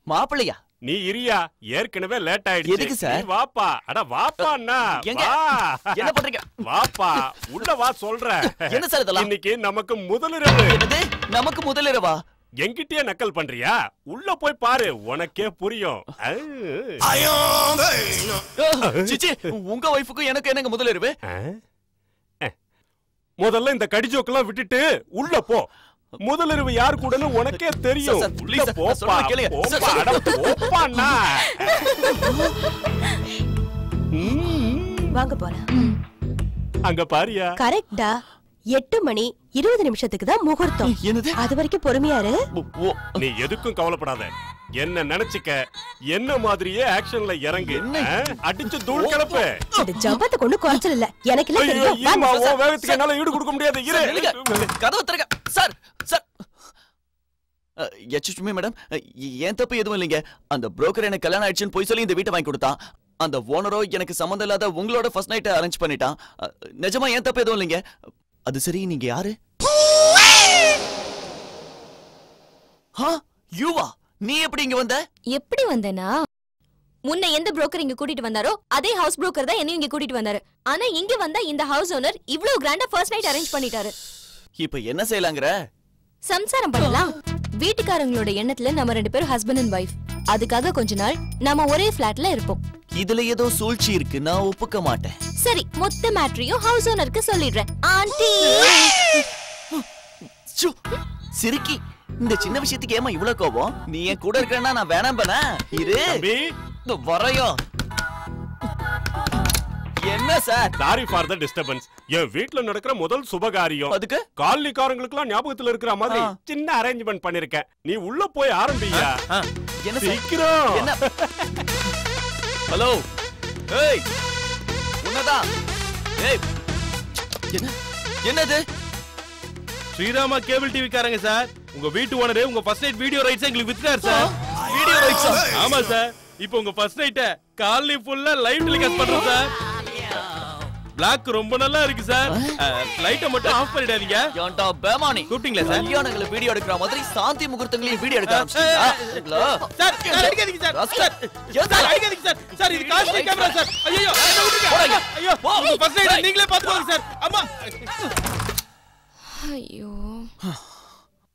மாப்பிள்ளையா நீ இரியா ஏற்கனவே லேட் ஆயிடுச்சு எதுக்கு சார்? நீ வாப்பா அட வாப்பா அண்ணா எங்க? வா என்ன பண்றீங்க வாப்பா உள்ள வா சொல்றேன் என்ன சார் இதெல்லாம்? இன்னைக்கு நமக்கு முதலிரவு என்னது நமக்கு முதலிரவா என்கிட்டயே நக்கல் பண்றியா உள்ள போய் பாரு உனக்கே புரியும் ஆ. சிச்சி உங்க ஒய்ஃபுக்கும் எனக்கு என்னங்க முதலிரவு ஆ? அஹ். முதல்ல இந்த கடிஜோக்கெல்லாம் விட்டுட்டு உள்ள போ முதலிரவு யார் கூடன்னு உனக்கே தெரியும் சார், சார், உள்ள please சார், போப்பா சொல்றத கேளுங்க. சார், போப்பா சார். அட போப்பா அண்ணா. ம், வாங்க போலாம் அங்க பாரியா கரெக்டா எட்டு மணி இருபது நிமிஷத்துக்கு தான் முகூர்த்தம் என்னது அது வரைக்கும் பொறுமையா இரு ஓ, ஓ, நீ எதுக்கும் கவலைப்படாத என்ன நினைச்சுக்க என்ன மாதிரியே ஆக்ஷன்ல இறங்கு என்ன? ஆ? அடிச்சு தூள் கிளப்பு இந்த ஜம்பத்தை கொண்டு குறைச்சல் இல்ல எனக்கு எல்லாம் ஐயோ, தெரியும் இருமா, வாங்க. உன் வேகத்துக்கு என்னால ஈடு கொடுக்க முடியாது இரு சார், நில்லுங்க. கதவை திறங்க சார் சார் எச்சுமே மேடம் ஏன் தப்பு எதுவும் இல்லைங்க அந்த புரோக்கர் எனக்கு கல்யாணம் ஆயிடுச்சுன்னு போய் சொல்லி இந்த வீட்டை வாங்கி கொடுத்தான் அந்த ஓனரோ எனக்கு சம்மந்தம் இல்லாத உங்களோட ஃபர்ஸ்ட் நைட்டை அரேஞ்ச் பண்ணிட்டான் அ, நிஜமா ஏன் தப்பு எதுவும் இல்லைங்க அது சரி நீங்க யாரு ஹா யூவா நீ எப்படி இங்க வந்த எப்படி வந்தேனா முன்ன எந்த புரோக்கர் இங்க கூட்டிட்டு வந்தாரோ அதே ஹவுஸ் புரோக்கர் தான் என்னையும் இங்க கூட்டிட்டு வந்தாரு ஆனா இங்க வந்தா இந்த ஹவுஸ் ஓனர் இவ்ளோ கிராண்டா ஃபர்ஸ்ட் நைட் அரேஞ்ச் பண்ணிட்டாரு இப்ப என்ன செய்யலாங்கிற சம்சாரம் பண்ணலாம் வீட்டுக்காரங்களோட எண்ணத்துல நம்ம ரெண்டு பேரும் ஹஸ்பண்ட் அண்ட் ஒய்ஃப் அதுக்காக கொஞ்ச நாள் நாம ஒரே ஃபிளாட்ல இருப்போம் இதுல ஏதோ சூழ்ச்சி இருக்கு நான் ஒப்புக்க மாட்டேன் சரி மொத்த மேட்ரியும் ஹவுஸ் ஓனருக்கு சொல்லிடுறேன் ஆண்டி சு, சிரிக்கி இந்த சின்ன விஷயத்துக்கு ஏமா இவ்வளவு கோபம் நீ என் கூட இருக்கன்னா நான் வேணாம் பண்ண இரு தம்பி இந்த வரையோ என்ன sir sorry for the disturbance என் வீட்ல நடக்கிற முதல் சுபகாரியம் அதுக்கு காலனிக்காரங்களுக்குலாம் ஞாபகத்துல இருக்கிற மாதிரி ஆ. சின்ன அரேஞ்ச்மெண்ட் பண்ணிருக்கேன் நீ உள்ள போய் ஆரம்பியா என்ன சார் சீக்கிரம் என்ன ஹலோ ஏய் உன்னதான் ஏய் என்ன என்னது ஸ்ரீராமா கேபிள் டிவி காரங்க சார் உங்க வீட்டு ஓனரு உங்க ஃபர்ஸ்ட் நைட் வீடியோ ரைட்ஸ் எங்களுக்கு வித்துறாரு சார் வீடியோ ரைட்ஸா ஆமா சார் இப்போ உங்க ஃபர்ஸ்ட் நைட்ட காலனி ஃபுல்லா லைவ் டெலிகாஸ்ட் பண்றோம் சார் பிளாக் ரொம்ப நல்லா இருக்கு சார் லைட்டை மட்டும் ஆஃப் பண்ணிடாதீங்க ஏன்டா பேமானி கூப்பிட்டீங்களா சார் கல்யாணங்களை வீடியோ எடுக்கிற மாதிரி சாந்தி முகூர்த்தங்களையும் வீடியோ எடுக்க ஆரம்பிச்சிட்டீங்களா சார் சார், அடிக்காதீங்க சார் சார் ஏன் சார் அடிக்காதீங்க சார் சார் இது காஸ்ட்லி கேமரா சார் ஐயோ என்ன விட்டுருங்க போடாங்க. ஐயோ உங்க ஃபர்ஸ்ட் நைட் நீங்களே பாத்துக்கோங்க சார் அம்மா ஐயோ ஆ